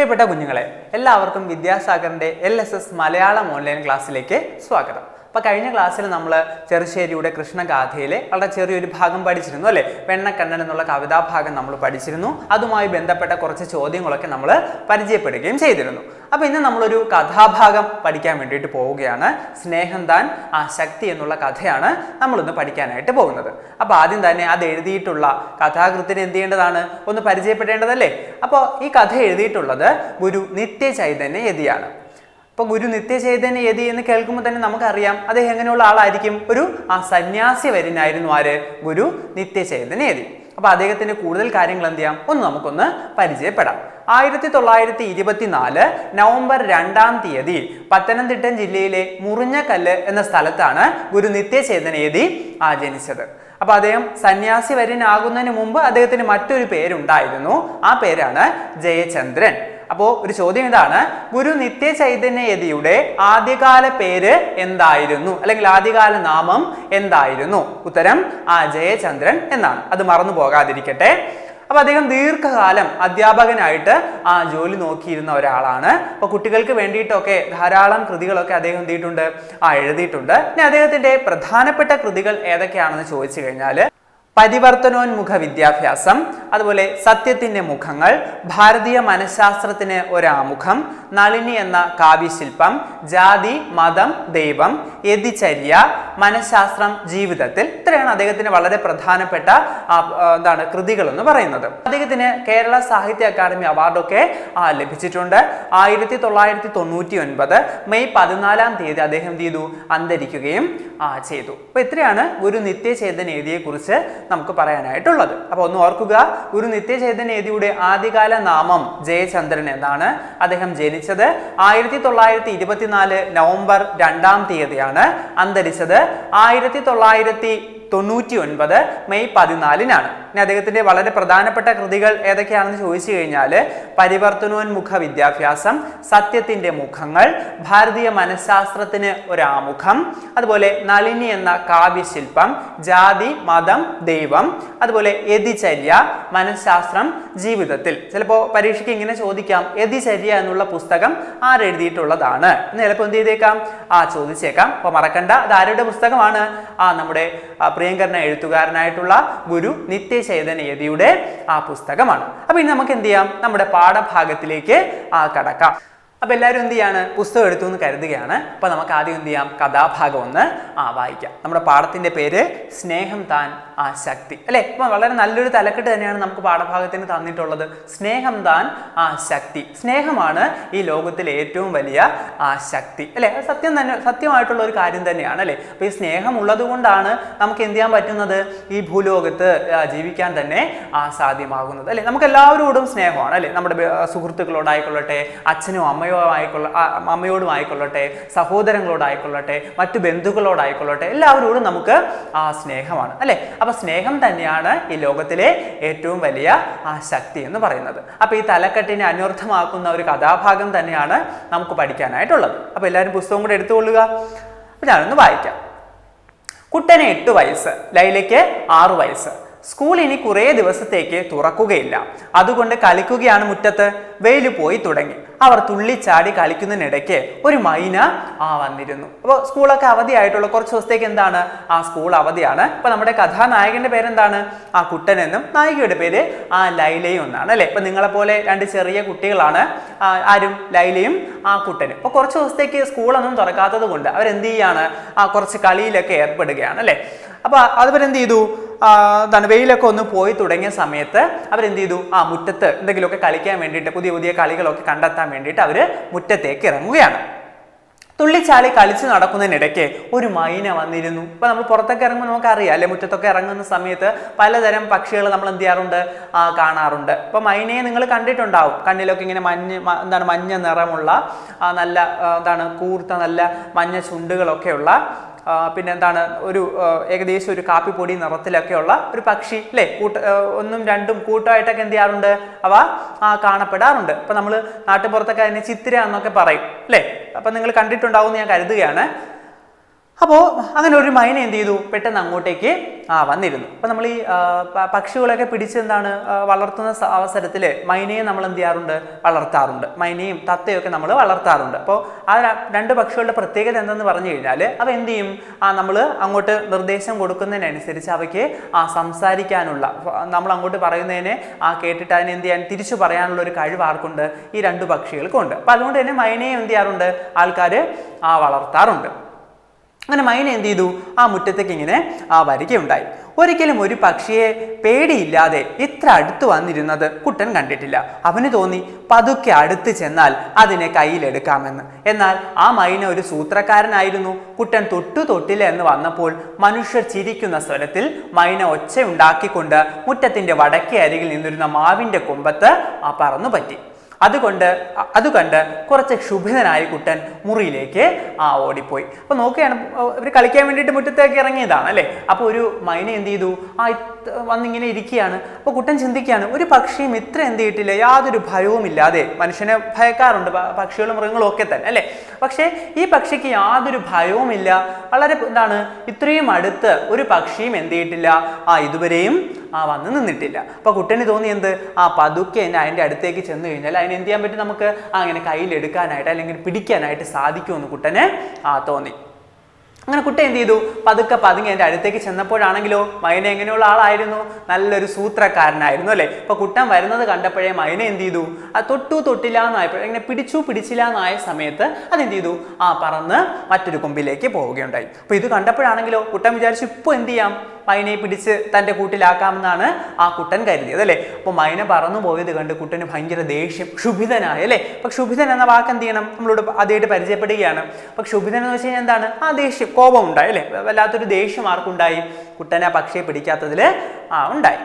പ്രിയപ്പെട്ട കുഞ്ഞുങ്ങളെ എല്ലാവർക്കും വിദ്യാസാഗറിന്റെ L S S Malayalam online ക്ലാസ്സിലേക്ക് സ്വാഗതം അപ്പോൾ കഴിഞ്ഞ ക്ലാസ്സിൽ നമ്മൾ ചെറുശ്ശേരിയുടെ കൃഷ്ണഗാഥയിലെ വളരെ ചെറിയൊരു ഭാഗം പഠിച്ചിരുന്നു അല്ലേ വെണ്ണക്കണ്ണൻ എന്നുള്ള കവിതാഭാഗം നമ്മൾ പഠിച്ചിരുന്നു അതുമായി ബന്ധപ്പെട്ട കുറച്ച് ചോദ്യങ്ങളൊക്കെ നമ്മൾ പരിചയപ്പെടുകയും ചെയ്തിരുന്നു അപ്പോൾ ഇന്ന് നമ്മളൊരു കഥാഭാഗം പഠിക്കാൻ വേണ്ടിയിട്ട് പോവുകയാണ് സ്നേഹം താൻ ആ ശക്തി എന്നുള്ള കഥയാണ് നമ്മളിന്ന് പഠിക്കാനായിട്ട് പോകുന്നത് അപ്പോൾ ആദ്യം തന്നെ അത് എഴുതിയിട്ടുള്ള കഥാകൃത്തിനെ എന്ത് ചെയ്യേണ്ടതാണ് ഒന്ന് പരിചയപ്പെടേണ്ടതല്ലേ അപ്പോൾ ഈ കഥ എഴുതിയിട്ടുള്ളത് ഗുരു നിത്യചൈതന്യ യതിയാണ് അപ്പോൾ ഗുരു നിത്യചൈതന്യ യതി എന്ന് കേൾക്കുമ്പോൾ തന്നെ നമുക്കറിയാം അദ്ദേഹം എങ്ങനെയുള്ള ആളായിരിക്കും ഒരു ആ സന്യാസി വര്യനായിരുന്നു ആര് ഗുരു നിത്യചൈതന്യ യതി അപ്പോൾ അദ്ദേഹത്തിന്റെ കൂടുതൽ കാര്യങ്ങൾ എന്ത് ചെയ്യാം ഒന്ന് നമുക്കൊന്ന് പരിചയപ്പെടാം ആയിരത്തി തൊള്ളായിരത്തി ഇരുപത്തിനാല് നവംബർ രണ്ടാം തീയതി പത്തനംതിട്ട ജില്ലയിലെ മുറിഞ്ഞക്കല്ല് എന്ന സ്ഥലത്താണ് ഗുരു നിത്യചൈതന്യതി ആ ജനിച്ചത് അപ്പൊ അദ്ദേഹം സന്യാസി വര്യനാകുന്നതിന് മുമ്പ് അദ്ദേഹത്തിന് മറ്റൊരു പേരുണ്ടായിരുന്നു ആ പേരാണ് ജയചന്ദ്രൻ അപ്പോൾ ഒരു ചോദ്യം ഇതാണ് ഗുരു നിത്യ ചൈതന്യയതിയുടെ ആദ്യകാല പേര് എന്തായിരുന്നു അല്ലെങ്കിൽ ആദ്യകാല നാമം എന്തായിരുന്നു ഉത്തരം ആ ജയചന്ദ്രൻ എന്നാണ് അത് മറന്നു പോകാതിരിക്കട്ടെ അപ്പൊ അദ്ദേഹം ദീർഘകാലം അധ്യാപകനായിട്ട് ആ ജോലി നോക്കിയിരുന്ന ഒരാളാണ് അപ്പൊ കുട്ടികൾക്ക് വേണ്ടിയിട്ടൊക്കെ ധാരാളം കൃതികളൊക്കെ അദ്ദേഹം എന്ത് ചെയ്തിട്ടുണ്ട് ആ എഴുതിയിട്ടുണ്ട് ഇനി അദ്ദേഹത്തിന്റെ പ്രധാനപ്പെട്ട കൃതികൾ ഏതൊക്കെയാണെന്ന് ചോദിച്ചു കഴിഞ്ഞാൽ പരിവർത്തനോന്മുഖ വിദ്യാഭ്യാസം അതുപോലെ സത്യത്തിന്റെ മുഖങ്ങൾ ഭാരതീയ മനഃശാസ്ത്രത്തിന് ഒരാമുഖം നളിനി എന്ന കാവ്യശില്പം ജാതി മതം ദൈവം യതിചര്യ മനഃശാസ്ത്രം ജീവിതത്തിൽ ഇത്രയാണ് അദ്ദേഹത്തിന് വളരെ പ്രധാനപ്പെട്ട ആ, ആ, എന്താണ് കൃതികൾ എന്ന് പറയുന്നത് അദ്ദേഹത്തിന് കേരള സാഹിത്യ അക്കാദമി അവാർഡൊക്കെ ആ, ലഭിച്ചിട്ടുണ്ട് ആയിരത്തി തൊള്ളായിരത്തി തൊണ്ണൂറ്റി ഒൻപത് മെയ് പതിനാലാം തീയതി അദ്ദേഹം എന്ത് ചെയ്തു അന്തരിക്കുകയും ആ, ചെയ്തു അപ്പൊ ഇത്രയാണ് ഗുരു നിത്യചൈതന്യതിയെ കുറിച്ച് നമുക്ക് പറയാനായിട്ടുള്ളത് അപ്പൊ ഒന്ന് ഓർക്കുക ഗുരു നിത്യചൈതന്യതിയുടെ ആദ്യകാല നാമം ജയചന്ദ്രൻ എന്നാണ് അദ്ദേഹം ജനിച്ചത് ആയിരത്തി തൊള്ളായിരത്തി ഇരുപത്തിനാല് നവംബർ രണ്ടാം തീയതിയാണ് അന്തരിച്ചത് ആയിരത്തി തൊള്ളായിരത്തി തൊണ്ണൂറ്റി ഒൻപത് മെയ് പതിനാലിനാണ് ഇനി അദ്ദേഹത്തിന്റെ വളരെ പ്രധാനപ്പെട്ട കൃതികൾ ഏതൊക്കെയാണെന്ന് ചോദിച്ചു കഴിഞ്ഞാൽ പരിവർത്തനോന്മുഖ വിദ്യാഭ്യാസം സത്യത്തിന്റെ മുഖങ്ങൾ ഭാരതീയ മനഃശാസ്ത്രത്തിന് ഒരാമുഖം അതുപോലെ നളിനി എന്ന കാവ്യശില്പം ജാതി മതം ദൈവം അതുപോലെ യതിചര്യ മനഃശാസ്ത്രം ജീവിതത്തിൽ ചിലപ്പോൾ പരീക്ഷയ്ക്ക് ഇങ്ങനെ ചോദിക്കാം യതിചര്യ എന്നുള്ള പുസ്തകം ആരെഴുതിയിട്ടുള്ളതാണ് എന്ന് ചിലപ്പോൾ എന്ത് ചെയ്തേക്കാം ആ ചോദിച്ചേക്കാം അപ്പോൾ മറക്കണ്ട അത് ആരുടെ പുസ്തകമാണ് ആ നമ്മുടെ ആ, പ്രിയങ്കരന എഴുത്തുകാരനായിട്ടുള്ള ഗുരു നിത്യചൈതന്യതിയുടെ ആ പുസ്തകമാണ് അപ്പൊ ഇനി നമുക്ക് എന്ത് ചെയ്യാം നമ്മുടെ പാഠഭാഗത്തിലേക്ക് ആ കടക്കാം അപ്പൊ എല്ലാവരും എന്ത് ചെയ്യാണ് പുസ്തകം എടുത്തു എന്ന് കരുതുകയാണ് അപ്പൊ നമുക്ക് ആദ്യം എന്ത് ചെയ്യാം കഥാഭാഗം ഒന്ന് ആ വായിക്കാം നമ്മുടെ പാഠത്തിന്റെ പേര് സ്നേഹം താൻ ആ ശക്തി അല്ലെ അപ്പൊ വളരെ നല്ലൊരു തലക്കെട്ട് തന്നെയാണ് നമുക്ക് പാഠഭാഗത്തിന് തന്നിട്ടുള്ളത് സ്നേഹം താൻ ആ ശക്തി സ്നേഹമാണ് ഈ ലോകത്തിലെ ഏറ്റവും വലിയ ആ ശക്തി അല്ലെ അത് സത്യം തന്നെ സത്യമായിട്ടുള്ള ഒരു കാര്യം തന്നെയാണ് അല്ലെ അപ്പൊ ഈ സ്നേഹം ഉള്ളത് കൊണ്ടാണ് നമുക്ക് എന്ത് ചെയ്യാൻ പറ്റുന്നത് ഈ ഭൂലോകത്ത് ആ, ജീവിക്കാൻ തന്നെ ആ സാധ്യമാകുന്നത് അല്ലെ നമുക്ക് എല്ലാവരോടും സ്നേഹമാണ് അല്ലെ നമ്മുടെ ബ- സുഹൃത്തുക്കളോടായിക്കൊള്ളട്ടെ അച്ഛനും അമ്മയോ ആയിക്കൊള്ള ആ, അമ്മയോടും ആയിക്കൊള്ളട്ടെ സഹോദരങ്ങളോടായിക്കൊള്ളട്ടെ മറ്റു ബന്ധുക്കളോടായിക്കൊള്ളട്ടെ എല്ലാവരോടും നമുക്ക് ആ സ്നേഹമാണ് അല്ലെ അപ്പൊ സ്നേഹം തന്നെയാണ് ഈ ലോകത്തിലെ ഏറ്റവും വലിയ ആ ശക്തി എന്ന് പറയുന്നത് അപ്പൊ ഈ തലക്കെട്ടിനെ അന്വർത്ഥമാക്കുന്ന ഒരു കഥാഭാഗം തന്നെയാണ് നമുക്ക് പഠിക്കാനായിട്ടുള്ളത് അപ്പൊ എല്ലാവരും പുസ്തകം കൂടെ എടുത്തുകൊള്ളുക അപ്പൊ ഞാനൊന്ന് വായിക്കാം കുട്ടന് എട്ട് വയസ്സ് ലൈലയ്ക്ക് ആറു വയസ്സ് സ്കൂൾ ഇനി കുറേ ദിവസത്തേക്ക് തുറക്കുകയില്ല അതുകൊണ്ട് കളിക്കുകയാണ് മുറ്റത്ത് വെയിൽ പോയി തുടങ്ങി അവർ തുള്ളിച്ചാടി കളിക്കുന്നതിനിടയ്ക്ക് ഒരു മൈന ആ വന്നിരുന്നു അപ്പോൾ സ്കൂളൊക്കെ അവധിയായിട്ടുള്ള കുറച്ച് ദിവസത്തേക്ക് എന്താണ് ആ സ്കൂൾ അവധിയാണ് അപ്പൊ നമ്മുടെ കഥാനായകന്റെ പേരെന്താണ് ആ കുട്ടൻ എന്നും നായികയുടെ പേര് ആ ലൈലയും എന്നാണ് അല്ലെ ഇപ്പൊ നിങ്ങളെ പോലെ രണ്ട് ചെറിയ കുട്ടികളാണ് ആ, ആരും ലൈലയും ആ കുട്ടനും അപ്പൊ കുറച്ച് ദിവസത്തേക്ക് സ്കൂളൊന്നും തുറക്കാത്തത് കൊണ്ട് അവരെന്ത് ചെയ്യാണ് ആ കുറച്ച് കളിയിലൊക്കെ ഏർപ്പെടുകയാണ് അല്ലെ അപ്പൊ അതുവരെന്ത് ചെയ്തു ആ, എന്താണ് വെയിലൊക്കെ ഒന്ന് പോയി തുടങ്ങിയ സമയത്ത് അവരെന്ത് ചെയ്തു ആ മുറ്റത്ത് എന്തെങ്കിലുമൊക്കെ കളിക്കാൻ വേണ്ടിയിട്ട് പുതിയ പുതിയ കളികളൊക്കെ കണ്ടെത്താൻ വേണ്ടിയിട്ട് അവര് മുറ്റത്തേക്ക് ഇറങ്ങുകയാണ് തുള്ളിച്ചാളി കളിച്ചു നടക്കുന്നതിനിടയ്ക്ക് ഒരു മൈന വന്നിരുന്നു ഇപ്പൊ നമ്മൾ പുറത്തൊക്കെ ഇറങ്ങുമ്പോൾ നമുക്കറിയാം അല്ലെ മുറ്റത്തൊക്കെ ഇറങ്ങുന്ന സമയത്ത് പലതരം പക്ഷികൾ നമ്മൾ എന്ത് ചെയ്യാറുണ്ട് ആ, കാണാറുണ്ട് ഇപ്പൊ മൈനയെ നിങ്ങൾ കണ്ടിട്ടുണ്ടാവും കണ്ണിലൊക്കെ ഇങ്ങനെ മഞ്ഞ മ- എന്താണ് മഞ്ഞ നിറമുള്ള ആ, നല്ല ആ, എന്താണ് കൂർത്ത നല്ല മഞ്ഞ ചുണ്ടുകളൊക്കെയുള്ള ആ, പിന്നെ എന്താണ് ഒരു ആ, ഏകദേശം ഒരു കാപ്പിപ്പൊടി നിറത്തിലൊക്കെയുള്ള ഒരു പക്ഷി അല്ലേ കൂട്ട ആ, ഒന്നും രണ്ടും കൂട്ടമായിട്ടൊക്കെ എന്ത് ചെയ്യാറുണ്ട് അവ ആ, കാണപ്പെടാറുണ്ട് അപ്പൊ നമ്മൾ നാട്ടുപുറത്തൊക്കെ അതിനെ ചിത്തിര എന്നൊക്കെ പറയും അല്ലേ അപ്പൊ നിങ്ങൾ കണ്ടിട്ടുണ്ടാവും എന്ന് ഞാൻ കരുതുകയാണ് അപ്പോൾ അങ്ങനെ ഒരു മൈന എന്ത് ചെയ്തു പെട്ടെന്ന് അങ്ങോട്ടേക്ക് ആ വന്നിരുന്നു അപ്പോൾ നമ്മൾ ഈ ആ, പ- പക്ഷികളൊക്കെ പിടിച്ച് എന്താണ് ആ, വളർത്തുന്ന സ- അവസരത്തിൽ മൈനയെ നമ്മൾ എന്ത് ചെയ്യാറുണ്ട് വളർത്താറുണ്ട് മൈനയും തത്തയൊക്കെ നമ്മൾ വളർത്താറുണ്ട് അപ്പോൾ ആ ര- രണ്ട് പക്ഷികളുടെ പ്രത്യേകത എന്തെന്ന് പറഞ്ഞു കഴിഞ്ഞാൽ അവ എന്ത് ചെയ്യും ആ നമ്മൾ അങ്ങോട്ട് നിർദ്ദേശം കൊടുക്കുന്നതിനനുസരിച്ച് അവയ്ക്ക് ആ സംസാരിക്കാനുള്ള നമ്മൾ അങ്ങോട്ട് പറയുന്നതിനെ ആ കേട്ടിട്ട് അതിനെ എന്ത് ചെയ്യാൻ തിരിച്ചു പറയാനുള്ള ഒരു കഴിവ് ആർക്കുണ്ട് ഈ രണ്ട് പക്ഷികൾക്കും ഉണ്ട് അപ്പോൾ അതുകൊണ്ട് തന്നെ മൈനയെ എന്ത് ചെയ്യാറുണ്ട് ആൾക്കാർ ആ വളർത്താറുണ്ട് അങ്ങനെ മൈന എന്ത് ചെയ്തു ആ മുറ്റത്തേക്ക് ഇങ്ങനെ ആ വരികയുണ്ടായി ഒരിക്കലും ഒരു പക്ഷിയെ പേടിയില്ലാതെ ഇത്ര അടുത്ത് വന്നിരുന്നത് കുട്ടൻ കണ്ടിട്ടില്ല അവന് തോന്നി പതുക്കെ അടുത്ത് ചെന്നാൽ അതിനെ കയ്യിലെടുക്കാമെന്ന് എന്നാൽ ആ മൈന ഒരു സൂത്രക്കാരനായിരുന്നു കുട്ടൻ തൊട്ടു തൊട്ടില്ല എന്ന് വന്നപ്പോൾ മനുഷ്യർ ചിരിക്കുന്ന സ്വരത്തിൽ മൈന ഒച്ചയുണ്ടാക്കിക്കൊണ്ട് മുറ്റത്തിന്റെ വടക്കേ അരികിൽ നിന്നിരുന്ന മാവിന്റെ കൊമ്പത്ത് ആ പറന്നു പറ്റി അതുകൊണ്ട് അ- അത് കണ്ട് കുറച്ച് ക്ഷുഭിതനായ കുട്ടൻ മുറിയിലേക്ക് ആ ഓടിപ്പോയി അപ്പൊ നോക്കുകയാണ് ഇവർ കളിക്കാൻ വേണ്ടിയിട്ട് മുറ്റത്തേക്ക് ഇറങ്ങിയതാണ് അല്ലേ അപ്പൊ ഒരു മൈന എന്ത് ചെയ്തു ആ ഇത് വന്നിങ്ങനെ ഇരിക്കുകയാണ് അപ്പൊ കുട്ടൻ ചിന്തിക്കുകയാണ് ഒരു പക്ഷിയും ഇത്ര എന്ത് ചെയ്തിട്ടില്ല യാതൊരു ഭയവും ഇല്ലാതെ മനുഷ്യനെ ഭയക്കാറുണ്ട് പ- പക്ഷികളും മൃഗങ്ങളും ഒക്കെ തന്നെ അല്ലേ പക്ഷേ ഈ പക്ഷിക്ക് യാതൊരു ഭയവുമില്ല വളരെ എന്താണ് ഇത്രയും അടുത്ത് ഒരു പക്ഷിയും എന്ത് ചെയ്തിട്ടില്ല ആ ഇതുവരെയും ആ വന്ന് നിന്നിട്ടില്ല അപ്പൊ കുട്ടന് തോന്നി എന്ത് ആ പതുക്കെ തന്നെ അതിന്റെ അടുത്തേക്ക് ചെന്ന് കഴിഞ്ഞാൽ അതിന് എന്ത് ചെയ്യാൻ പറ്റും നമുക്ക് ആ അങ്ങനെ കയ്യിലെടുക്കാനായിട്ട് അല്ലെങ്കിൽ പിടിക്കാനായിട്ട് സാധിക്കുമെന്ന് കുട്ടന് ആ തോന്നി അങ്ങനെ കുട്ടി എന്ത് ചെയ്തു പതുക്കെ പതുങ്ങി എൻ്റെ അടുത്തേക്ക് ചെന്നപ്പോഴാണെങ്കിലോ മൈന എങ്ങനെയുള്ള ആളായിരുന്നു നല്ലൊരു സൂത്രക്കാരനായിരുന്നു അല്ലേ അപ്പൊ കുട്ടൻ വരുന്നത് കണ്ടപ്പോഴേ മൈന എന്ത് ചെയ്തു ആ തൊട്ടു തൊട്ടില്ല എന്നായപ്പോൾ ഇങ്ങനെ പിടിച്ചു പിടിച്ചില്ല എന്നായ സമയത്ത് അതെന്ത് ചെയ്തു ആ പറന്ന് മറ്റൊരു കൊമ്പിലേക്ക് പോവുകയുണ്ടായി അപ്പൊ ഇത് കണ്ടപ്പോഴാണെങ്കിലോ കുട്ടൻ വിചാരിച്ചു ഇപ്പോൾ എന്ത് ചെയ്യാം മൈനയെ പിടിച്ച് തൻ്റെ കൂട്ടിലാക്കാമെന്നാണ് ആ കുട്ടൻ കരുതിയത് അല്ലേ അപ്പോൾ മൈന പറന്നു പോയത് കണ്ട് കുട്ടന് ഭയങ്കര ദേഷ്യം ക്ഷുഭിതനായി അല്ലേ അപ്പൊ ക്ഷുഭിതൻ എന്ന വാക്ക് എന്ത് ചെയ്യണം നമ്മളോട് ആദ്യമായിട്ട് പരിചയപ്പെടുകയാണ് അപ്പൊ ക്ഷുഭിതൻ എന്ന് വെച്ച് കഴിഞ്ഞാൽ എന്താണ് ആ ദേഷ്യം കോപം ഉണ്ടായി അല്ലേ വല്ലാത്തൊരു ദേഷ്യം ആർക്കുണ്ടായി കുട്ടനെ ആ പക്ഷിയെ പിടിക്കാത്തതിൽ ആ ഉണ്ടായി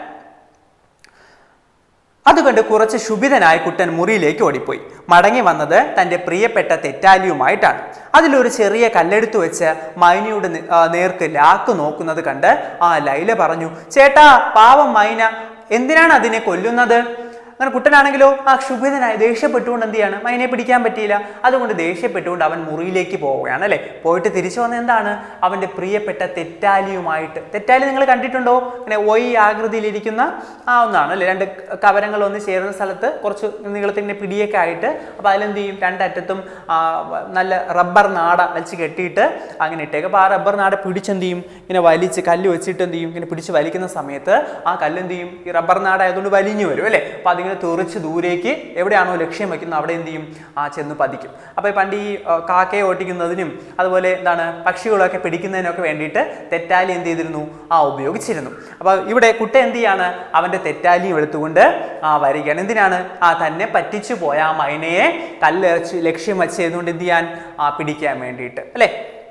അതുകൊണ്ട് കുറച്ച് ശുഭിതനായ കുട്ടൻ മുറിയിലേക്ക് ഓടിപ്പോയി മടങ്ങി വന്നത് തൻ്റെ പ്രിയപ്പെട്ട തെറ്റാലിയുമായിട്ടാണ് അതിലൊരു ചെറിയ കല്ലെടുത്തു വെച്ച് മൈനയുടെ നെ- ആ, നേർക്ക് ലാക്ക് നോക്കുന്നത് കണ്ട് ആ ലൈല പറഞ്ഞു ചേട്ടാ പാവം മൈന എന്തിനാണ് അതിനെ കൊല്ലുന്നത് അങ്ങനെ കുട്ടനാണെങ്കിലോ ആ ക്ഷുഭിതനായി ദേഷ്യപ്പെട്ടുകൊണ്ട് എന്ത് ചെയ്യാണ് മൈനയെ പിടിക്കാൻ പറ്റിയില്ല അതുകൊണ്ട് ദേഷ്യപ്പെട്ടുകൊണ്ട് അവൻ മുറിയിലേക്ക് പോവുകയാണ് അല്ലേ പോയിട്ട് തിരിച്ചു വന്ന എന്താണ് അവൻ്റെ പ്രിയപ്പെട്ട തെറ്റാലിയുമായിട്ട് തെറ്റാലി നിങ്ങൾ കണ്ടിട്ടുണ്ടോ ഇങ്ങനെ ഒയ് ആകൃതിയിലിരിക്കുന്ന ആ ഒന്നാണ് അല്ലേ രണ്ട് കവരങ്ങൾ ഒന്ന് ചേരുന്ന സ്ഥലത്ത് കുറച്ച് നീളത്തിൻ്റെ പിടിയൊക്കെ ആയിട്ട് അപ്പോൾ അതിലെന്ത് ചെയ്യും രണ്ടറ്റത്തും ആ, വ- നല്ല റബ്ബർ നാട വലിച്ച് കെട്ടിയിട്ട് അങ്ങനെ ഇട്ടേക്കും അപ്പോൾ ആ റബ്ബർ നാട പിടിച്ചെന്ത് ചെയ്യും ഇങ്ങനെ വലിച്ച് കല്ല് വെച്ചിട്ട് എന്ത് ചെയ്യും ഇങ്ങനെ പിടിച്ച് വലിക്കുന്ന സമയത്ത് ആ കല്ല് എന്ത് ചെയ്യും ഈ റബ്ബർ നാട ആയതുകൊണ്ട് വലിഞ്ഞു വരും അല്ലേ അപ്പോൾ അതിങ്ങനെ തെറിച്ച് ദൂരേക്ക് എവിടെയാണോ ലക്ഷ്യം വെക്കുന്നത് അവിടെ എന്ത് ചെയ്യും ആ ചെന്ന് പതിക്കും അപ്പോൾ ഈ പണ്ട് ഈ ആ, കാക്കയെ ഓട്ടിക്കുന്നതിനും അതുപോലെ എന്താണ് പക്ഷികളൊക്കെ പിടിക്കുന്നതിനൊക്കെ വേണ്ടിയിട്ട് തെറ്റാലി എന്ത് ചെയ്തിരുന്നു ആ ഉപയോഗിച്ചിരുന്നു അപ്പോൾ ഇവിടെ കുട്ട എന്ത് ചെയ്യാണ് അവൻ്റെ തെറ്റാലിയും എടുത്തുകൊണ്ട് ആ വരികയാണ് എന്തിനാണ് ആ തന്നെ പറ്റിച്ചു പോയ ആ മൈനയെ കല്ലെറിച്ച് ലക്ഷ്യം വെച്ച് ചെയ്തുകൊണ്ട് എന്ത് ചെയ്യാൻ ആ പിടിക്കാൻ വേണ്ടിയിട്ട് അല്ലേ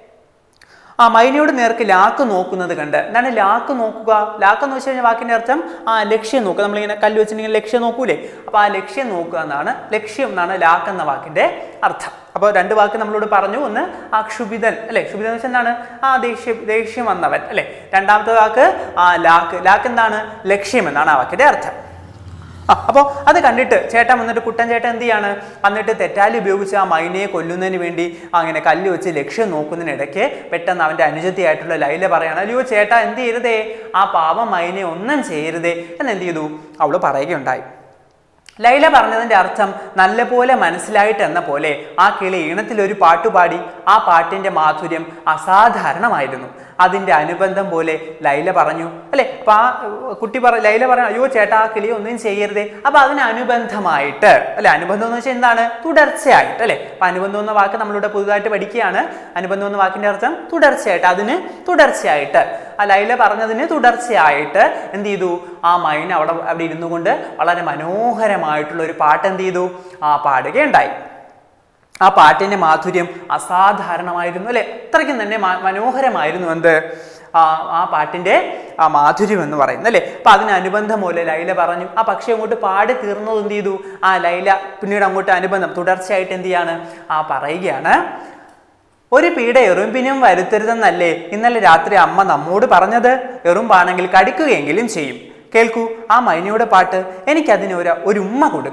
ആ മൈനയോട് നേർക്ക് ലാക്ക് നോക്കുന്നത് കണ്ട് എന്താണ് ലാക്ക് നോക്കുക ലാക്ക് എന്ന് വെച്ച് കഴിഞ്ഞാൽ വാക്കിന്റെ അർത്ഥം ആ ലക്ഷ്യം നോക്കുക നമ്മളിങ്ങനെ കല്ല് വെച്ചിട്ടുണ്ടെങ്കിൽ ലക്ഷ്യം നോക്കൂലേ അപ്പൊ ആ ലക്ഷ്യം നോക്കുക എന്നാണ് ലക്ഷ്യം എന്നാണ് ലാക്ക് എന്ന വാക്കിന്റെ അർത്ഥം അപ്പോൾ രണ്ട് വാക്ക് നമ്മളോട് പറഞ്ഞു ഒന്ന് ആ ക്ഷുഭിതൻ അല്ലെ ക്ഷുഭിതൻ എന്ന് വെച്ചാൽ എന്താണ് ആ ദേഷ്യം ദേഷ്യം വന്നവൻ അല്ലെ രണ്ടാമത്തെ വാക്ക് ആ ലാക്ക് ലാക്ക് എന്താണ് ലക്ഷ്യം എന്നാണ് ആ വാക്കിന്റെ അർത്ഥം ആ അപ്പോൾ അത് കണ്ടിട്ട് ചേട്ടൻ വന്നിട്ട് കുട്ടൻ ചേട്ടൻ എന്ത് ചെയ്യാണ് വന്നിട്ട് തെറ്റാലി ഉപയോഗിച്ച് ആ മൈനയെ കൊല്ലുന്നതിന് വേണ്ടി അങ്ങനെ കല്ല് വെച്ച് ലക്ഷ്യം നോക്കുന്നതിനിടയ്ക്ക് പെട്ടെന്ന് അവൻ്റെ അനുജത്തിയായിട്ടുള്ള ലൈല പറയാണ് അയ്യോ ചേട്ടാ എന്ത് ചെയ്യരുതേ ആ പാവം മൈനയെ ഒന്നും ചെയ്യരുതേ എന്ന് എന്ത് ചെയ്തു അവള് പറയുകയുണ്ടായി ലൈല പറഞ്ഞതിന്റെ അർത്ഥം നല്ലപോലെ മനസ്സിലായിട്ട് എന്ന പോലെ ആ കിളി ഈണത്തിൽ ഒരു പാട്ടുപാടി ആ പാട്ടിന്റെ മാധുര്യം അസാധാരണമായിരുന്നു അതിന്റെ അനുബന്ധം പോലെ ലൈല പറഞ്ഞു അല്ലെ അപ്പൊ ആ ഏർ, കുട്ടി പറ ലൈല പറഞ്ഞു അയ്യോ ചേട്ടാ ആ കിളി ഒന്നും ചെയ്യരുതേ അപ്പൊ അതിന് അനുബന്ധമായിട്ട് അല്ലെ അനുബന്ധം എന്ന് വെച്ചാൽ എന്താണ് തുടർച്ചയായിട്ട് അല്ലെ അപ്പൊ അനുബന്ധം എന്ന വാക്ക് നമ്മളിവിടെ പുതുതായിട്ട് പഠിക്കുകയാണ് അനുബന്ധം എന്ന വാക്കിന്റെ അർത്ഥം തുടർച്ചയായിട്ട് അതിന് തുടർച്ചയായിട്ട് ആ ലൈല പറഞ്ഞതിന് തുടർച്ചയായിട്ട് എന്ത് ചെയ്തു ആ മൈന അവിടെ അവിടെ ഇരുന്നു കൊണ്ട് വളരെ മനോഹരമായിട്ടുള്ള ഒരു പാട്ട് എന്ത് ചെയ്തു ആ പാടുകയുണ്ടായി ആ പാട്ടിന്റെ മാധുര്യം അസാധാരണമായിരുന്നു അല്ലെ അത്രയ്ക്കും തന്നെ മ- മനോഹരമായിരുന്നു എന്ത് ആ ആ പാട്ടിന്റെ ആ മാധുര്യം എന്ന് പറയുന്നത് അല്ലേ അപ്പൊ അതിനനുബന്ധം പോലെ ലൈല പറഞ്ഞു ആ പക്ഷി അങ്ങോട്ട് പാടി തീർന്നത് എന്ത് ചെയ്തു ആ ലൈല പിന്നീട് അങ്ങോട്ട് അനുബന്ധം തുടർച്ചയായിട്ട് എന്ത് ചെയ്യാണ് ആ പറയുകയാണ് ഒരു പീഡ എറുമ്പിനും വരുത്തരുതെന്നല്ലേ ഇന്നലെ രാത്രി അമ്മ നമ്മോട് പറഞ്ഞത് എറുമ്പാണെങ്കിൽ കടിക്കുകയെങ്കിലും ചെയ്യും കേൾക്കൂ ആ മൈനയുടെ പാട്ട് എനിക്കതിന് ഒരു ഒരു ഉമ്മ കൊടുക്കാൻ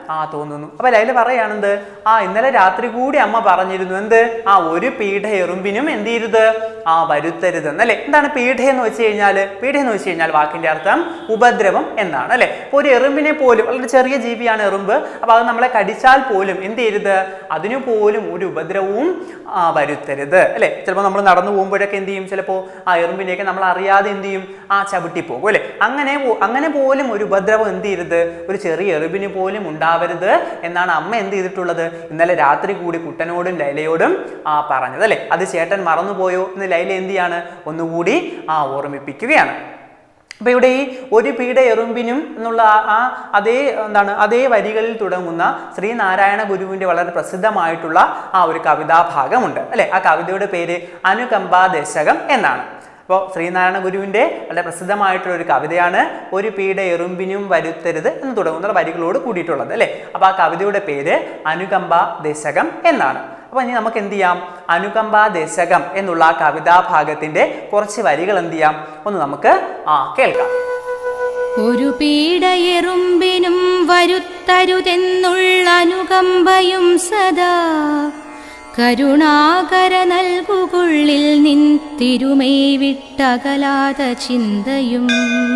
ആ തോന്നുന്നു അപ്പൊ ലൈല പറയാണെന്ത് ആ ഇന്നലെ രാത്രി കൂടി അമ്മ പറഞ്ഞിരുന്നു എന്ത് ആ ഒരു പീഠ എറുമ്പിനും എന്ത് ചെയ്യരുത് ആ വരുത്തരുത് എന്നല്ലേ എന്താണ് പീഠ എന്ന് വെച്ച് കഴിഞ്ഞാൽ പീഠ എന്ന് വെച്ച് കഴിഞ്ഞാൽ വാക്കിന്റെ അർത്ഥം ഉപദ്രവം എന്നാണ് അല്ലെ അപ്പൊ ഒരു എറുമ്പിനെ പോലും വളരെ ചെറിയ ജീവിയാണ് എറുമ്പ് അപ്പൊ അത് നമ്മളെ കടിച്ചാൽ പോലും എന്ത് ചെയ്യരുത് അതിനു പോലും ഒരു ഉപദ്രവവും ആ, വരുത്തരുത് അല്ലെ ചിലപ്പോൾ നമ്മൾ നടന്നു പോകുമ്പോഴൊക്കെ എന്ത് ചെയ്യും ചിലപ്പോൾ ആ എറുമ്പിനെയൊക്കെ നമ്മൾ അറിയാതെ എന്ത് ചെയ്യും ആ ചവിട്ടി പോകും അല്ലെ അങ്ങനെ പോ- അങ്ങനെ പോലും ഒരു ഉപദ്രവം എന്ത് ചെയ്യരുത് ഒരു ചെറിയ എറുമ്പിന് പോലും ഉണ്ടാവരുത് എന്നാണ് അമ്മ എന്ത് ചെയ്തിട്ടുള്ളത് ഇന്നലെ രാത്രി കൂടി കുട്ടനോടും ലൈലയോടും ആ പറഞ്ഞത് അല്ലെ അത് ചേട്ടൻ മറന്നുപോയോ എന്ന് ലൈല എന്ത് ചെയ്യാണ് ഒന്നുകൂടി ആ ഓർമ്മിപ്പിക്കുകയാണ് അപ്പൊ ഇവിടെ ഈ ഒരു പീഡ എറുമ്പിനും എന്നുള്ള ആ- ആ അതേ എന്താണ് അതേ വരികളിൽ തുടങ്ങുന്ന ശ്രീനാരായണ ഗുരുവിന്റെ വളരെ പ്രസിദ്ധമായിട്ടുള്ള ആ ഒരു കവിതാഭാഗമുണ്ട് അല്ലെ ആ കവിതയുടെ പേര് അനുകമ്പാ ദശകം എന്നാണ് അപ്പോൾ ശ്രീനാരായണ ഗുരുവിന്റെ വളരെ പ്രസിദ്ധമായിട്ടുള്ള ഒരു കവിതയാണ് ഒരു പീഡ എറുമ്പിനും വരുത്തരുത് എന്ന് തുടങ്ങുന്ന വരികളോട് കൂടിയിട്ടുള്ളത് അല്ലെ അപ്പൊ ആ കവിതയുടെ പേര് അനുകമ്പ ദശകം എന്നാണ് അപ്പൊ ഇനി നമുക്ക് എന്ത് ചെയ്യാം അനുകമ്പ ദശകം എന്നുള്ള ആ കവിതാഭാഗത്തിന്റെ കുറച്ച് വരികൾ എന്ത് ചെയ്യാം ഒന്ന് നമുക്ക് ആ കേൾക്കാം ഒരു പീഡയെറുമ്പിനും വരുത്തരുതെന്നുള്ള അനുകമ്പയും സദാ കരുണാകര നൽകുകുള്ളിൽ നിൻ തിരുമൈ വിട്ടകലാത ചിന്തയും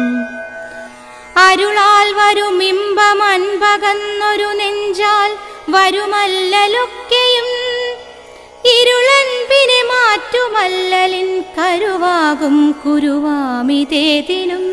അരുളാൽ വരും ഇമ്പം അൻപകന്നൊരു നെഞ്ചാൽ വരുമല്ലലൊക്കെയും ഇരുളൻപിനെ മാറ്റുമല്ലലിൻ കരുവാകും കുരുവാമിതേതിനും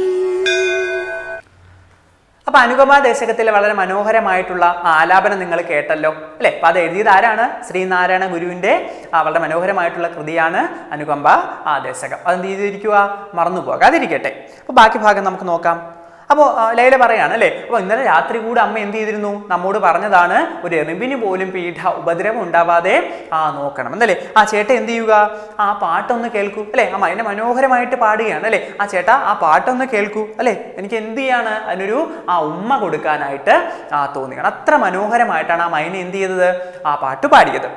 അപ്പൊ അനുപമ ദേശകത്തിലെ വളരെ മനോഹരമായിട്ടുള്ള ആലാപനം നിങ്ങൾ കേട്ടല്ലോ അല്ലെ അപ്പൊ അത് എഴുതിയത് ആരാണ് ശ്രീനാരായണ ഗുരുവിന്റെ ആ, വളരെ മനോഹരമായിട്ടുള്ള കൃതിയാണ് അനുകമ്പ ആ ദേശകം അതെന്ത് ചെയ്തിരിക്കുക മറന്നു പോകാതിരിക്കട്ടെ അപ്പൊ ബാക്കി ഭാഗം നമുക്ക് നോക്കാം അപ്പോൾ ലൈല പറയാണ് അല്ലേ അപ്പോൾ ഇന്നലെ രാത്രി കൂടെ അമ്മ എന്ത് ചെയ്തിരുന്നു നമ്മോട് പറഞ്ഞതാണ് ഒരു എറുമ്പിന് പോലും പീഠ ഉപദ്രവം ഉണ്ടാവാതെ ആ നോക്കണം എന്നല്ലേ ആ ചേട്ട എന്ത് ചെയ്യുക ആ പാട്ടൊന്ന് കേൾക്കൂ അല്ലേ അമ്മ എന്നെ മനോഹരമായിട്ട് പാടുകയാണ് അല്ലേ ആ ചേട്ടാ ആ പാട്ടൊന്ന് കേൾക്കൂ അല്ലേ എനിക്ക് എന്ത് ചെയ്യാണ് അതിനൊരു ആ ഉമ്മ കൊടുക്കാനായിട്ട് ആ തോന്നിയാണ് അത്ര മനോഹരമായിട്ടാണ് ആ മൈന എന്ത് ചെയ്തത് ആ പാട്ട് പാടിയത്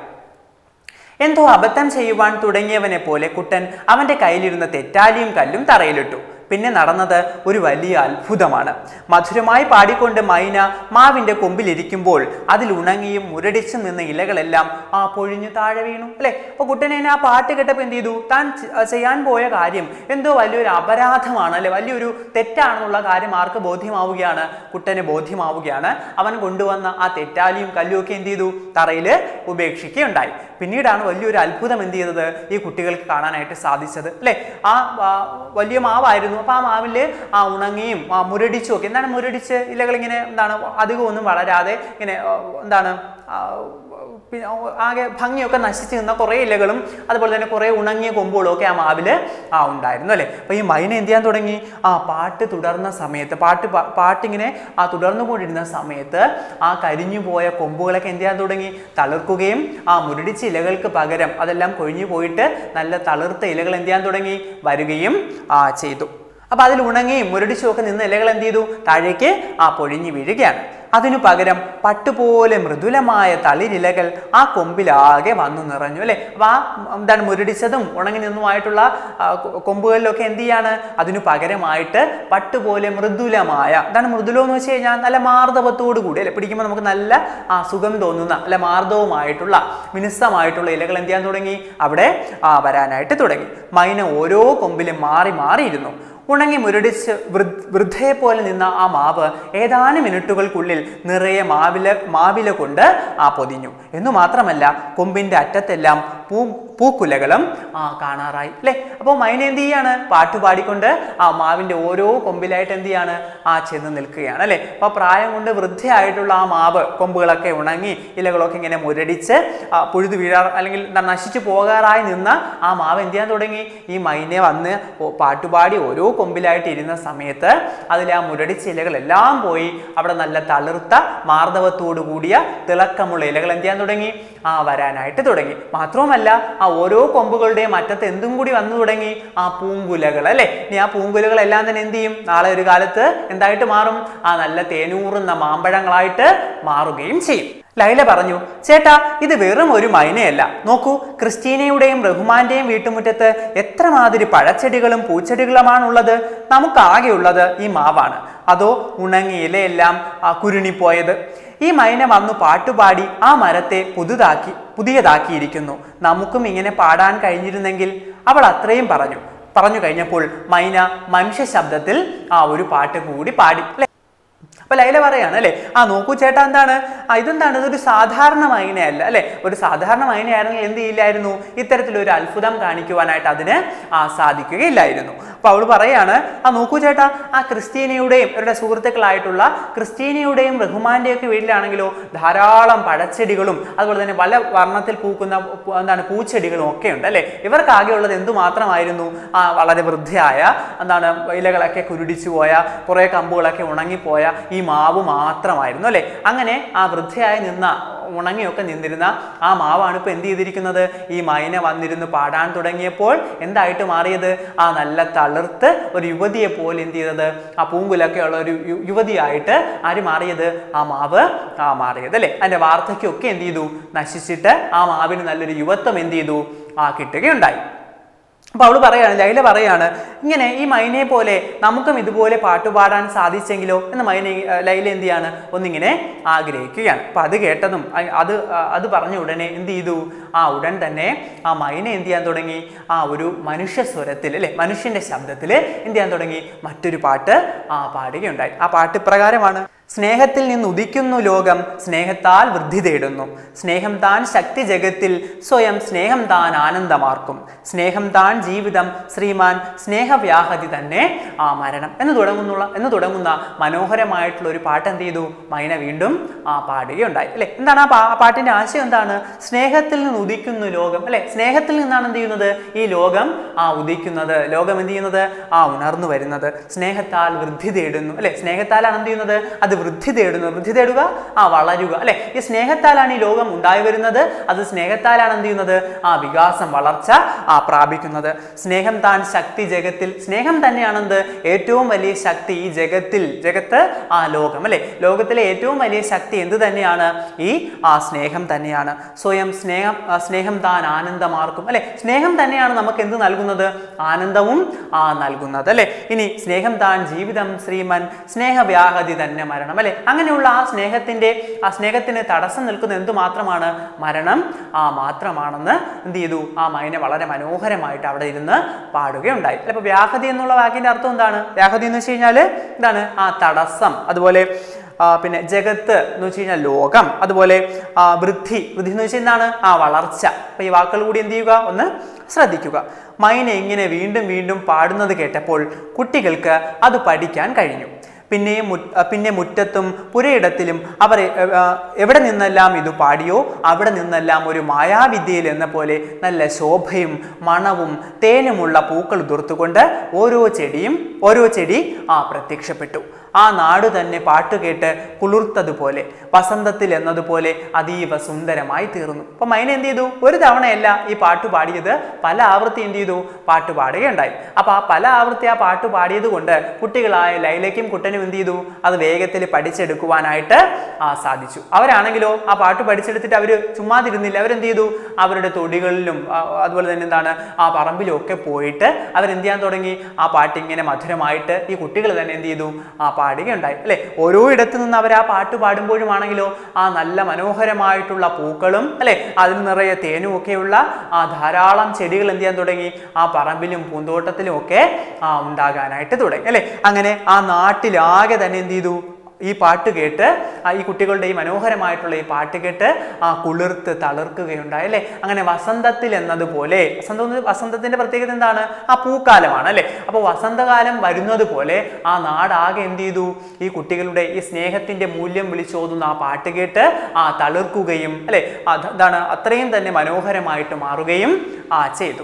എന്തോ അബദ്ധം ചെയ്യുവാൻ തുടങ്ങിയവനെ പോലെ കുട്ടൻ അവന്റെ കയ്യിലിരുന്ന തെറ്റാലിയും കല്ലും തറയിലിട്ടു പിന്നെ നടന്നത് ഒരു വലിയ അത്ഭുതമാണ് മധുരമായി പാടിക്കൊണ്ട് മൈന മാവിന്റെ കൊമ്പിലിരിക്കുമ്പോൾ അതിൽ ഉണങ്ങിയും മുരടിച്ചും നിന്ന ഇലകളെല്ലാം ആ പൊഴിഞ്ഞു താഴെ വീണു അല്ലെ അപ്പൊ കുട്ടനെ ആ പാട്ട് കേട്ടപ്പോൾ എന്ത് ചെയ്തു താൻ ചെ- ആ ചെയ്യാൻ പോയ കാര്യം എന്തോ വലിയൊരു അപരാധമാണ് അല്ലെ വലിയൊരു തെറ്റാണെന്നുള്ള കാര്യം ആർക്ക് ബോധ്യമാവുകയാണ് കുട്ടന് ബോധ്യമാവുകയാണ് അവൻ കൊണ്ടുവന്ന ആ തെറ്റാലിയും കല്ലും ഒക്കെ എന്ത് ചെയ്തു തറയിൽ ഉപേക്ഷിക്കുകയുണ്ടായി പിന്നീടാണ് വലിയൊരു അത്ഭുതം എന്ത് ചെയ്തത് ഈ കുട്ടികൾക്ക് കാണാനായിട്ട് സാധിച്ചത് അല്ലെ ആ ആ, വലിയ മാവായിരുന്നു അപ്പൊ ആ മാവില് ആ ഉണങ്ങിയും ആ മുരടിച്ചും ഒക്കെ എന്താണ് മുരടിച്ച് ഇലകൾ ഇങ്ങനെ എന്താണ് അധികം ഒന്നും വളരാതെ ഇങ്ങനെ ആ, എന്താണ് ആ, പിന്നെ ആകെ ഭംഗിയൊക്കെ നശിച്ചു നിന്ന കുറേ ഇലകളും അതുപോലെ തന്നെ കുറേ ഉണങ്ങിയ കൊമ്പുകളും ഒക്കെ ആ മാവില് ആ ഉണ്ടായിരുന്നു അല്ലേ അപ്പൊ ഈ മൈന എന്ത് ചെയ്യാൻ തുടങ്ങി ആ പാട്ട് തുടർന്ന സമയത്ത് പാട്ട് പ- പാട്ടിങ്ങനെ ആ തുടർന്നുകൊണ്ടിരുന്ന സമയത്ത് ആ കരിഞ്ഞു പോയ കൊമ്പുകളൊക്കെ എന്ത് ചെയ്യാൻ തുടങ്ങി തളിർക്കുകയും ആ മുരടിച്ച ഇലകൾക്ക് പകരം അതെല്ലാം കൊഴിഞ്ഞു പോയിട്ട് നല്ല തളിർത്ത ഇലകൾ എന്ത് ചെയ്യാൻ തുടങ്ങി വരികയും ആ ചെയ്തു അപ്പൊ അതിൽ ഉണങ്ങിയും മുരടിച്ചും ഒക്കെ നിന്ന് ഇലകൾ എന്ത് ചെയ്തു താഴേക്ക് ആ പൊഴിഞ്ഞു വീഴുകയാണ് അതിനു പകരം പട്ടുപോലെ മൃദുലമായ തളിരിലകൾ ആ കൊമ്പിലാകെ വന്നു നിറഞ്ഞു അല്ലെ അപ്പൊ ആ എന്താണ് മുരടിച്ചതും ഉണങ്ങി നിന്നുമായിട്ടുള്ള ആ, കൊ- കൊമ്പുകളിലൊക്കെ എന്ത് ചെയ്യാണ് അതിനു പകരമായിട്ട് പട്ടുപോലെ മൃദുലമായ എന്താണ് മൃദുലം എന്ന് വെച്ച് കഴിഞ്ഞാൽ നല്ല മാർദ്ദവത്തോടു കൂടി അല്ലെ പിടിക്കുമ്പോൾ നമുക്ക് നല്ല ആ, സുഖം തോന്നുന്ന നല്ല മാർദ്ദവുമായിട്ടുള്ള മിനുസമായിട്ടുള്ള ഇലകൾ എന്ത് ചെയ്യാൻ തുടങ്ങി അവിടെ ആ, വരാനായിട്ട് തുടങ്ങി മൈന ഓരോ കൊമ്പിലും മാറി മാറിയിരുന്നു ഉണങ്ങി മുരടിച്ച് വൃ- വൃദ്ധയെ പോലെ നിന്ന ആ മാവ് ഏതാനും മിനിറ്റുകൾക്കുള്ളിൽ നിറയെ മാവില മാവില കൊണ്ട് ആ പൊതിഞ്ഞു എന്നു മാത്രമല്ല കൊമ്പിന്റെ അറ്റത്തെല്ലാം പൂ പൂക്കുലകളും ആ കാണാറായി അല്ലേ അപ്പോൾ മൈന എന്ത് ചെയ്യാണ് പാട്ട് പാടിക്കൊണ്ട് ആ മാവിന്റെ ഓരോ കൊമ്പിലായിട്ട് എന്ത് ചെയ്യാണ് ആ ചെന്ന് നിൽക്കുകയാണ് അല്ലേ അപ്പോൾ പ്രായം കൊണ്ട് വൃദ്ധയായിട്ടുള്ള ആ മാവ് കൊമ്പുകളൊക്കെ ഉണങ്ങി ഇലകളൊക്കെ ഇങ്ങനെ മുരടിച്ച് ആ, പുഴുതു വീഴാർ അല്ലെങ്കിൽ എന്താ നശിച്ചു പോകാറായി നിന്ന ആ മാവ് എന്ത് ചെയ്യാൻ തുടങ്ങി ഈ മൈനെ വന്ന് ഓ- പാട്ടുപാടി ഓരോ കൊമ്പിലായിട്ട് ഇരുന്ന സമയത്ത് അതിലെ ആ മുരടിച്ച ഇലകളെല്ലാം പോയി അവിടെ നല്ല തളിർത്ത മാർദ്ദവത്തോടു കൂടിയ തിളക്കമുള്ള ഇലകൾ എന്ത് ചെയ്യാൻ തുടങ്ങി ആ വരാനായിട്ട് തുടങ്ങി മാത്രവുമല്ല ആ ഓരോ കൊമ്പുകളുടെയും അറ്റത്ത് എന്തും കൂടി വന്നു തുടങ്ങി ആ പൂങ്കുലകൾ അല്ലെ ഇനി ആ പൂങ്കുലകളെല്ലാം തന്നെ എന്ത് ചെയ്യും നാളെ ഒരു കാലത്ത് എന്തായിട്ട് മാറും ആ നല്ല തേനൂറുന്ന മാമ്പഴങ്ങളായിട്ട് മാറുകയും ചെയ്യും ലൈല പറഞ്ഞു ചേട്ടാ ഇത് വെറും ഒരു മൈനയല്ല നോക്കൂ ക്രിസ്റ്റീനയുടെയും റഹ്മാന്റെയും വീട്ടുമുറ്റത്ത് എത്രമാതിരി പഴച്ചെടികളും പൂച്ചെടികളുമാണുള്ളത് നമുക്കാകെയുള്ളത് ഈ മാവാണ് അതോ ഉണങ്ങിയ ഇലയെല്ലാം ആ, കുരുണിപ്പോയത് ഈ മൈന വന്നു പാട്ടുപാടി ആ മരത്തെ പുതുതാക്കി പുതിയതാക്കിയിരിക്കുന്നു നമുക്കും ഇങ്ങനെ പാടാൻ കഴിഞ്ഞിരുന്നെങ്കിൽ അവൾ അത്രയും പറഞ്ഞു പറഞ്ഞു കഴിഞ്ഞപ്പോൾ മൈന മനുഷ്യ ശബ്ദത്തിൽ ആ ഒരു പാട്ട് കൂടി പാടി അല്ലേ അപ്പൊ ലൈല പറയാണ് അല്ലെ ആ നോക്കൂ ചേട്ടാ എന്താണ് ആ ഇതെന്താണ് ഇതൊരു സാധാരണ മൈനയല്ല അല്ലെ ഒരു സാധാരണ മൈനയായിരുന്നെങ്കിൽ എന്ത് ചെയ്യില്ലായിരുന്നു ഇത്തരത്തിലൊരു അത്ഭുതം കാണിക്കുവാനായിട്ട് അതിന് ആ സാധിക്കുകയില്ലായിരുന്നു അപ്പൊ അവൾ പറയാണ് ആ നോക്കൂ ചേട്ടാ ആ ക്രിസ്റ്റീനയുടെയും ഇവരുടെ സുഹൃത്തുക്കളായിട്ടുള്ള ക്രിസ്റ്റീനയുടെയും റഹ്മാന്റെയും ഒക്കെ വീട്ടിലാണെങ്കിലോ ധാരാളം പഴച്ചെടികളും അതുപോലെ തന്നെ പല വർണ്ണത്തിൽ പൂക്കുന്ന പൂ- എന്താണ് പൂച്ചെടികളും ഒക്കെ ഉണ്ട് അല്ലെ ഇവർക്ക് ആകെയുള്ളത് എന്തു മാത്രമായിരുന്നു ആ വളരെ വൃദ്ധയായ എന്താണ് ഇലകളൊക്കെ കുരുടിച്ചു പോയ കുറെ കമ്പുകളൊക്കെ ഉണങ്ങിപ്പോയ ഈ മാവ് മാത്രമായിരുന്നു അല്ലെ അങ്ങനെ ആ വൃദ്ധയായി നിന്ന ഉണങ്ങിയൊക്കെ നിന്നിരുന്ന ആ മാവാണ് ഇപ്പൊ എന്ത് ചെയ്തിരിക്കുന്നത് ഈ മൈന വന്നിരുന്ന് പാടാൻ തുടങ്ങിയപ്പോൾ എന്തായിട്ട് മാറിയത് ആ നല്ല തളിർത്ത് ഒരു യുവതിയെ പോലെ എന്ത് ചെയ്തത് ആ പൂങ്കുലൊക്കെ ഉള്ള ഒരു യു- യുവതിയായിട്ട് ആര് മാറിയത് ആ മാവ് ആ മാറിയത് അല്ലെ അതിന്റെ വാർദ്ധക്യമൊക്കെ എന്ത് ചെയ്തു നശിച്ചിട്ട് ആ മാവിന് നല്ലൊരു യുവത്വം എന്ത് ചെയ്തു ആ കിട്ടുകയുണ്ടായി അപ്പൊ അവള് പറയാണ് ലൈല പറയാണ് ഇങ്ങനെ ഈ മൈനയെ പോലെ നമുക്കും ഇതുപോലെ പാട്ടുപാടാൻ സാധിച്ചെങ്കിലോ എന്ന് മൈന ഏർ ലൈല എന്ത് ചെയ്യാണ് ഒന്നിങ്ങനെ ആഗ്രഹിക്കുകയാണ് അപ്പൊ അത് കേട്ടതും അ- അത് ആ, അത് പറഞ്ഞ ഉടനെ എന്ത് ചെയ്തു ആ ഉടൻ തന്നെ ആ മൈന എന്ത് ചെയ്യാൻ തുടങ്ങി ആ ഒരു മനുഷ്യ സ്വരത്തിൽ അല്ലെ മനുഷ്യന്റെ ശബ്ദത്തിൽ എന്ത് ചെയ്യാൻ തുടങ്ങി മറ്റൊരു പാട്ട് ആ പാടുകയുണ്ടായി ആ പാട്ട് ഇപ്രകാരമാണ് സ്നേഹത്തിൽ നിന്ന് ഉദിക്കുന്നു ലോകം സ്നേഹത്താൽ വൃദ്ധി തേടുന്നു സ്നേഹം താൻ ശക്തി ജഗത്തിൽ സ്വയം സ്നേഹം താൻ ആനന്ദമാർക്കും സ്നേഹം താൻ ജീവിതം ശ്രീമാൻ സ്നേഹവ്യാഹതി തന്നെ ആ മരണം എന്ന് തുടങ്ങുന്നുള്ള എന്ന് തുടങ്ങുന്ന മനോഹരമായിട്ടുള്ള ഒരു പാട്ട് എന്ത് ചെയ്തു മൈന വീണ്ടും ആ പാടുകയുണ്ടായി അല്ലെ എന്താണ് ആ പാ ആ പാട്ടിന്റെ ആശയം എന്താണ് സ്നേഹത്തിൽ നിന്ന് ഉദിക്കുന്നു ലോകം അല്ലെ സ്നേഹത്തിൽ നിന്നാണ് എന്ത് ചെയ്യുന്നത് ഈ ലോകം ആ ഉദിക്കുന്നത് ലോകം എന്ത് ചെയ്യുന്നത് ആ ഉണർന്നു വരുന്നത് സ്നേഹത്താൽ വൃദ്ധി തേടുന്നു അല്ലെ സ്നേഹത്താലാണ് എന്ത് ചെയ്യുന്നത് അത് വൃദ്ധി തേടുന്നു വൃദ്ധി തേടുക ആ വളരുക അല്ലെ ഈ സ്നേഹത്താലാണ് ഈ ലോകം ഉണ്ടായി വരുന്നത് അത് സ്നേഹത്താലാണ് എന്ത് ചെയ്യുന്നത് ആ വികാസം വളർച്ച ആ പ്രാപിക്കുന്നത് സ്നേഹം താൻ ശക്തി ജഗത്തിൽ സ്നേഹം തന്നെയാണെന്ത് ഏറ്റവും വലിയ ശക്തി ഈ ജഗത്തിൽ ജഗത്ത് ആ ലോകം അല്ലെ ലോകത്തിലെ ഏറ്റവും വലിയ ശക്തി എന്ത് തന്നെയാണ് ഈ ആ സ്നേഹം തന്നെയാണ് സ്വയം സ്നേഹം ആ സ്നേഹം താൻ ആനന്ദമാർക്കും അല്ലെ സ്നേഹം തന്നെയാണ് നമുക്ക് എന്ത് നൽകുന്നത് ആനന്ദവും ആ നൽകുന്നത് അല്ലെ ഇനി സ്നേഹം താൻ ജീവിതം ശ്രീമൻ സ്നേഹവ്യാഹതി തന്നെ മരണം അല്ലെ അങ്ങനെയുള്ള ആ സ്നേഹത്തിന്റെ ആ സ്നേഹത്തിന് തടസ്സം നിൽക്കുന്ന എന്തു മാത്രമാണ് മരണം ആ മാത്രമാണെന്ന് എന്ത് ചെയ്തു ആ മൈന വളരെ മനോഹരമായിട്ട് അവിടെ ഇരുന്ന് പാടുകയുണ്ടായി അല്ലെ അപ്പൊ വ്യാഹതി എന്നുള്ള വാക്കിന്റെ അർത്ഥം എന്താണ് വ്യാഹതി എന്ന് വെച്ച് കഴിഞ്ഞാൽ എന്താണ് ആ തടസ്സം അതുപോലെ ആ, പിന്നെ ജഗത്ത് എന്ന് വെച്ച് കഴിഞ്ഞാൽ ലോകം അതുപോലെ ആ, വൃദ്ധി വൃദ്ധി എന്ന് വെച്ചാൽ എന്താണ് ആ വളർച്ച അപ്പൊ ഈ വാക്കുകൾ കൂടി എന്ത് ചെയ്യുക ഒന്ന് ശ്രദ്ധിക്കുക മൈന ഇങ്ങനെ വീണ്ടും വീണ്ടും പാടുന്നത് കേട്ടപ്പോൾ കുട്ടികൾക്ക് അത് പഠിക്കാൻ കഴിഞ്ഞു പിന്നെയും മുറ്റ്- ആ, പിന്നെ മുറ്റത്തും പുരയിടത്തിലും അവർ എ- ആ, എവിടെ നിന്നെല്ലാം ഇത് പാടിയോ അവിടെ നിന്നെല്ലാം ഒരു മായാവിദ്യയിൽ എന്ന പോലെ നല്ല ശോഭയും മണവും തേനുമുള്ള പൂക്കൾ ഉതിർത്തുകൊണ്ട് ഓരോ ചെടിയും ഓരോ ചെടി ആ പ്രത്യക്ഷപ്പെട്ടു ആ നാട് തന്നെ പാട്ടുകേട്ട് കുളിർത്തതുപോലെ വസന്തത്തിൽ എന്നതുപോലെ അതീവ സുന്ദരമായി തീർന്നു അപ്പൊ മൈന എന്ത് ചെയ്തു ഒരു തവണയല്ല ഈ പാട്ട് പാടിയത് പല ആവൃത്തി എന്ത് ചെയ്തു പാട്ട് പാടുകയുണ്ടായി അപ്പൊ ആ പല ആവൃത്തി ആ പാട്ട് പാടിയത് കൊണ്ട് കുട്ടികളായ ലൈലയ്ക്കും കുട്ടനും എന്ത് ചെയ്തു അത് വേഗത്തിൽ പഠിച്ചെടുക്കുവാനായിട്ട് ആ സാധിച്ചു അവരാണെങ്കിലോ ആ പാട്ട് പഠിച്ചെടുത്തിട്ട് അവർ ചുമ്മാതിരുന്നില്ല അവരെന്ത് ചെയ്തു അവരുടെ തൊടികളിലും ആ, അതുപോലെ തന്നെ എന്താണ് ആ പറമ്പിലും ഒക്കെ പോയിട്ട് അവരെന്ത് ചെയ്യാൻ തുടങ്ങി ആ പാട്ട് ഇങ്ങനെ മധുരമായിട്ട് ഈ കുട്ടികൾ തന്നെ എന്ത് ചെയ്തു ആ പാടുകയുണ്ടായി അല്ലെ ഓരോ ഇടത്തു നിന്ന് അവർ ആ പാട്ട് പാടുമ്പോഴുമാണെങ്കിലോ ആ നല്ല മനോഹരമായിട്ടുള്ള പൂക്കളും അല്ലെ അതിൽ നിറയെ തേനും ഒക്കെയുള്ള ആ ധാരാളം ചെടികൾ എന്ത് ചെയ്യാൻ തുടങ്ങി ആ പറമ്പിലും പൂന്തോട്ടത്തിലും ഒക്കെ ആ ഉണ്ടാകാനായിട്ട് തുടങ്ങി അല്ലെ അങ്ങനെ ആ നാട്ടിലാകെ തന്നെ എന്ത് ചെയ്തു ഈ പാട്ട് കേട്ട് ആ ഈ കുട്ടികളുടെ ഈ മനോഹരമായിട്ടുള്ള ഈ പാട്ട് കേട്ട് ആ കുളിർത്ത് തളിർക്കുകയുണ്ടായി അല്ലെ അങ്ങനെ വസന്തത്തിൽ എന്നതുപോലെ വസന്തം എന്ന് വസന്തത്തിന്റെ പ്രത്യേകത എന്താണ് ആ പൂക്കാലമാണ് അല്ലെ അപ്പോൾ വസന്തകാലം വരുന്നത് പോലെ ആ നാടാകെ എന്ത് ചെയ്തു ഈ കുട്ടികളുടെ ഈ സ്നേഹത്തിന്റെ മൂല്യം വിളിച്ചോതുന്ന ആ പാട്ട് കേട്ട് ആ തളിർക്കുകയും അല്ലെ അതാണ് അത്രയും തന്നെ മനോഹരമായിട്ട് മാറുകയും ആ ചെയ്തു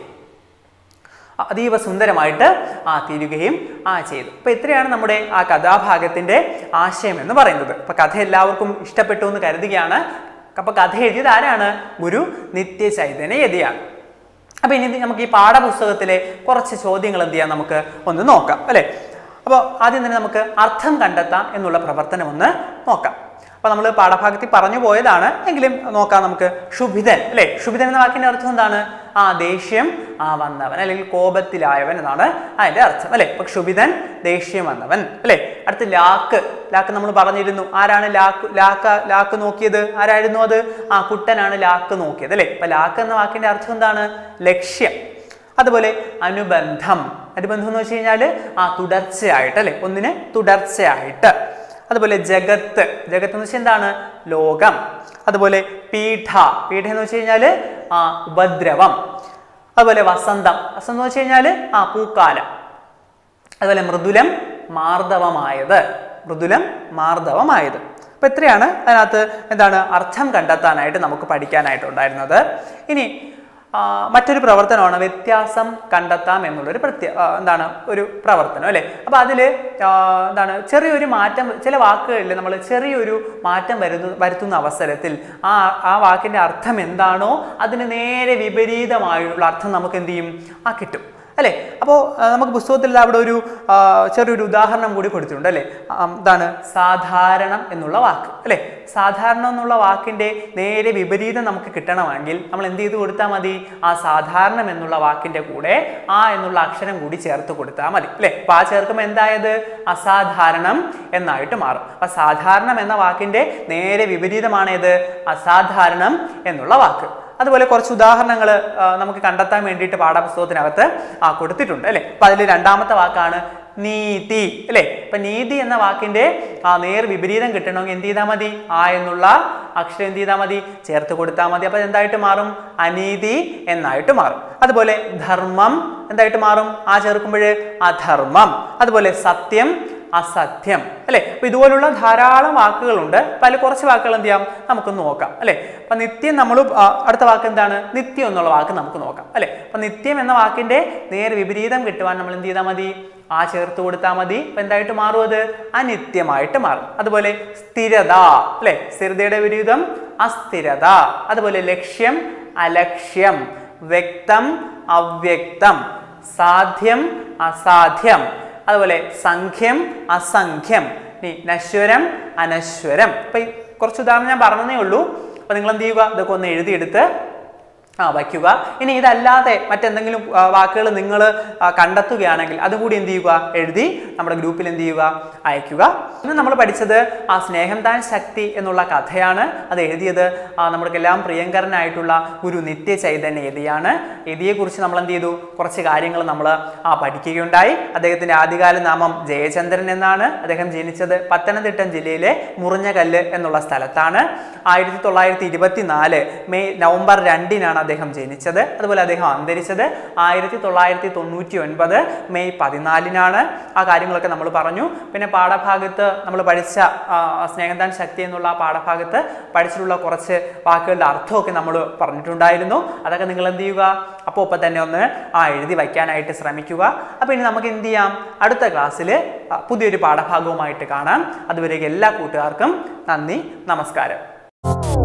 അതീവ സുന്ദരമായിട്ട് ആ തീരുകയും ആ ചെയ്തു അപ്പൊ ഇത്രയാണ് നമ്മുടെ ആ കഥാഭാഗത്തിന്റെ ആശയം എന്ന് പറയുന്നത് അപ്പൊ കഥ എല്ലാവർക്കും ഇഷ്ടപ്പെട്ടു എന്ന് കരുതുകയാണ് അപ്പൊ കഥ എഴുതിയത് ആരാണ് ഗുരു നിത്യചൈതന്യ യതിയാണ് അപ്പൊ ഇനി നമുക്ക് ഈ പാഠപുസ്തകത്തിലെ കുറച്ച് ചോദ്യങ്ങൾ എന്ത് ചെയ്യാം നമുക്ക് ഒന്ന് നോക്കാം അല്ലെ അപ്പോൾ ആദ്യം തന്നെ നമുക്ക് അർത്ഥം കണ്ടെത്താം എന്നുള്ള പ്രവർത്തനം ഒന്ന് നോക്കാം അപ്പൊ നമ്മൾ പാഠഭാഗത്തിൽ പറഞ്ഞു പോയതാണ് എങ്കിലും നോക്കാം നമുക്ക് ക്ഷുഭിതൻ അല്ലെ ക്ഷുഭിതൻ എന്ന വാക്കിന്റെ അർത്ഥം എന്താണ് ആ ദേഷ്യം ആ വന്നവൻ അല്ലെങ്കിൽ കോപത്തിലായവൻ എന്നാണ് അതിന്റെ അർത്ഥം അല്ലെ അപ്പൊ ക്ഷുഭിതൻ ദേഷ്യം വന്നവൻ അല്ലെ അടുത്ത് ലാക്ക് ലാക്ക് നമ്മൾ പറഞ്ഞിരുന്നു ആരാണ് ലാക്ക് ലാക്ക ലാക്ക് നോക്കിയത് ആരായിരുന്നു അത് ആ കുട്ടനാണ് ലാക്ക് നോക്കിയത് അല്ലേ അപ്പൊ ലാക്ക് എന്ന വാക്കിന്റെ അർത്ഥം എന്താണ് ലക്ഷ്യം അതുപോലെ അനുബന്ധം അനുബന്ധം എന്ന് വെച്ച് കഴിഞ്ഞാൽ ആ തുടർച്ചയായിട്ട് അല്ലെ ഒന്നിന് തുടർച്ചയായിട്ട് അതുപോലെ ജഗത്ത് ജഗത്ത് എന്ന് വെച്ചാൽ എന്താണ് ലോകം അതുപോലെ പീഠ പീഠ എന്ന് വെച്ച് കഴിഞ്ഞാൽ ആ ഉപദ്രവം അതുപോലെ വസന്തം വസന്തം എന്ന് വെച്ച് കഴിഞ്ഞാൽ ആ പൂക്കാലം അതുപോലെ മൃദുലം മാർദ്ദവമായത് മൃദുലം മാർദ്ദവമായത് അപ്പൊ ഇത്രയാണ് അതിനകത്ത് എന്താണ് അർത്ഥം കണ്ടെത്താനായിട്ട് നമുക്ക് പഠിക്കാനായിട്ടുണ്ടായിരുന്നത് ഇനി ആ, മറ്റൊരു പ്രവർത്തനമാണ് വ്യത്യാസം കണ്ടെത്താം എന്നുള്ളൊരു പ്രത്യ ആ, എന്താണ് ഒരു പ്രവർത്തനം അല്ലേ അപ്പൊ അതിൽ എന്താണ് ചെറിയൊരു മാറ്റം ചില വാക്കുകളിൽ നമ്മൾ ചെറിയൊരു മാറ്റം വരുന്നു വരുത്തുന്ന അവസരത്തിൽ ആ ആ വാക്കിന്റെ അർത്ഥം എന്താണോ അതിന് നേരെ വിപരീതമായുള്ള അർത്ഥം നമുക്ക് എന്ത് ചെയ്യും ആ കിട്ടും അല്ലേ അപ്പോൾ നമുക്ക് പുസ്തകത്തിൽ ദാ അവിടെ ഒരു ആ, ചെറിയൊരു ഉദാഹരണം കൂടി കൊടുത്തിട്ടുണ്ട് അല്ലേ ആ, എന്താണ് സാധാരണം എന്നുള്ള വാക്ക് അല്ലേ സാധാരണ എന്നുള്ള വാക്കിന്റെ നേരെ വിപരീതം നമുക്ക് കിട്ടണമെങ്കിൽ നമ്മൾ എന്ത് ചെയ്ത് കൊടുത്താൽ മതി ആ സാധാരണം എന്നുള്ള വാക്കിന്റെ കൂടെ ആ എന്നുള്ള അക്ഷരം കൂടി ചേർത്ത് കൊടുത്താൽ മതി അല്ലേ അപ്പൊ ആ ചേർക്കുമ്പോൾ എന്തായത് അസാധാരണം എന്നായിട്ട് മാറും അപ്പൊ സാധാരണം എന്ന വാക്കിന്റെ നേരെ വിപരീതമാണ് ഇത് അസാധാരണം എന്നുള്ള വാക്ക് അതുപോലെ കുറച്ച് ഉദാഹരണങ്ങൾ നമുക്ക് കണ്ടെത്താൻ വേണ്ടിയിട്ട് പാഠപുസ്തകത്തിനകത്ത് ആ കൊടുത്തിട്ടുണ്ട് അല്ലേ അപ്പൊ അതിൽ രണ്ടാമത്തെ വാക്കാണ് നീതി അല്ലേ അപ്പൊ നീതി എന്ന വാക്കിന്റെ ആ നേർ വിപരീതം കിട്ടണമെങ്കിൽ എന്ത് ചെയ്താൽ മതി ആ എന്നുള്ള അക്ഷരം എന്ത് ചെയ്താൽ മതി ചേർത്ത് കൊടുത്താൽ മതി അപ്പൊ എന്തായിട്ട് മാറും അനീതി എന്നായിട്ട് മാറും അതുപോലെ ധർമ്മം എന്തായിട്ട് മാറും ആ ചേർക്കുമ്പോൾ അധർമ്മം അതുപോലെ സത്യം അസത്യം അല്ലെ അപ്പൊ ഇതുപോലുള്ള ധാരാളം വാക്കുകളുണ്ട് പല കുറച്ച് വാക്കുകൾ എന്ത് ചെയ്യാം നമുക്കൊന്ന് നോക്കാം അല്ലെ അപ്പൊ നിത്യം നമ്മൾ അടുത്ത വാക്ക് എന്താണ് നിത്യം എന്നുള്ള വാക്ക് നമുക്ക് നോക്കാം അല്ലെ അപ്പൊ നിത്യം എന്ന വാക്കിന്റെ നേരെ വിപരീതം കിട്ടുവാൻ നമ്മൾ എന്ത് ചെയ്താൽ മതി ആ ചേർത്ത് കൊടുത്താൽ മതി അപ്പൊ എന്തായിട്ട് മാറും അത് അനിത്യമായിട്ട് മാറും അതുപോലെ സ്ഥിരത അല്ലെ സ്ഥിരതയുടെ വിപരീതം അസ്ഥിരത അതുപോലെ ലക്ഷ്യം അലക്ഷ്യം വ്യക്തം അവ്യക്തം സാധ്യം അസാധ്യം അതുപോലെ സംഖ്യം അസംഖ്യം ഇനി നശ്വരം അനശ്വരം അപ്പൊ ഈ കുറച്ച് ഉദാഹരണം ഞാൻ പറഞ്ഞതേ ഉള്ളൂ അപ്പൊ നിങ്ങൾ എന്ത് ചെയ്യുക ഇതൊക്കെ ഒന്ന് എഴുതിയെടുത്ത് ആ വയ്ക്കുക ഇനി ഇതല്ലാതെ മറ്റെന്തെങ്കിലും വാക്കുകൾ നിങ്ങൾ കണ്ടെത്തുകയാണെങ്കിൽ അതും കൂടി എന്ത് ചെയ്യുക എഴുതി നമ്മുടെ ഗ്രൂപ്പിൽ എന്ത് ചെയ്യുക അയക്കുക ഇന്ന് നമ്മൾ പഠിച്ചത് ആ സ്നേഹം താൻ ശക്തി എന്നുള്ള കഥയാണ് അത് എഴുതിയത് ആ, നമ്മൾക്കെല്ലാം പ്രിയങ്കരനായിട്ടുള്ള ഒരു നിത്യ ചൈതന്യ യതിയാണ് യതിയെക്കുറിച്ച് നമ്മൾ എന്ത് ചെയ്തു കുറച്ച് കാര്യങ്ങൾ നമ്മൾ ആ പഠിക്കുകയുണ്ടായി അദ്ദേഹത്തിന്റെ ആദ്യകാല നാമം ജയചന്ദ്രൻ എന്നാണ് അദ്ദേഹം ജനിച്ചത് പത്തനംതിട്ട ജില്ലയിലെ മുറിഞ്ഞകല്ല് എന്നുള്ള സ്ഥലത്താണ് ആയിരത്തി തൊള്ളായിരത്തി ഇരുപത്തിനാല് മെയ് നവംബർ രണ്ടിനാണ് അദ്ദേഹം ജനിച്ചത് അതുപോലെ അദ്ദേഹം അന്തരിച്ചത് ആയിരത്തി തൊള്ളായിരത്തി തൊണ്ണൂറ്റി ഒൻപത് മെയ് പതിനാലിനാണ് ആ കാര്യങ്ങളൊക്കെ നമ്മൾ പറഞ്ഞു പിന്നെ പാഠഭാഗത്ത് നമ്മൾ പഠിച്ച ആ, സ്നേഹദാൻ ശക്തി എന്നുള്ള ആ പാഠഭാഗത്ത് പഠിച്ചിട്ടുള്ള കുറച്ച് വാക്കുകളുടെ അർത്ഥമൊക്കെ നമ്മൾ പറഞ്ഞിട്ടുണ്ടായിരുന്നു അതൊക്കെ നിങ്ങൾ എന്ത് ചെയ്യുക അപ്പോൾ ഒപ്പം തന്നെ ഒന്ന് ആ എഴുതി വയ്ക്കാനായിട്ട് ശ്രമിക്കുക അപ്പോൾ ഇനി നമുക്ക് എന്ത് ചെയ്യാം അടുത്ത ക്ലാസ്സിൽ പുതിയൊരു പാഠഭാഗവുമായിട്ട് കാണാം അതുവരേക്കും എല്ലാ കൂട്ടുകാർക്കും നന്ദി നമസ്കാരം